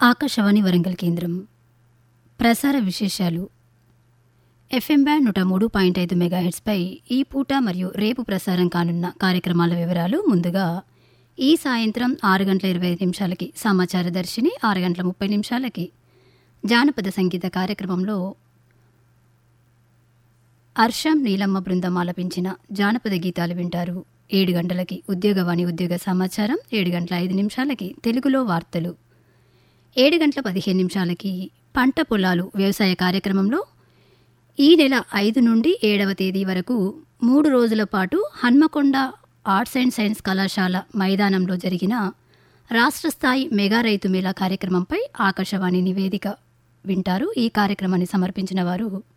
ఆకాశవాణి వరంగల్ కేంద్రం ప్రసార విశేషాలు ఎఫ్ఎం బ్యాండ్ నూట మూడు పాయింట్ ఐదు మెగాహెట్స్పై ఈ పూట మరియు రేపు ప్రసారం కానున్న కార్యక్రమాల వివరాలు ముందుగా ఈ సాయంత్రం ఆరు గంటల ఇరవై ఐదు నిమిషాలకి సమాచార దర్శిని ఆరు గంటల ముప్పై నిమిషాలకి జానపద సంగీత కార్యక్రమంలో అర్షం నీలమ్మ బృందం ఆలపించిన జానపద గీతాలు వింటారు ఏడు గంటలకి ఉద్యోగవాణి ఉద్యోగ సమాచారం ఏడు గంటల ఐదు నిమిషాలకి తెలుగులో వార్తలు ఏడు గంటల పదిహేను నిమిషాలకి పంట పొలాలు వ్యవసాయ కార్యక్రమంలో ఈ నెల ఐదు నుండి ఏడవ తేదీ వరకు మూడు రోజుల పాటు హన్మకొండ ఆర్ట్స్ అండ్ సైన్స్ కళాశాల మైదానంలో జరిగిన రాష్ట్ర స్థాయి మెగా రైతు మేళా కార్యక్రమంపై ఆకాశవాణి నివేదిక వింటారు ఈ కార్యక్రమాన్ని సమర్పించిన వారు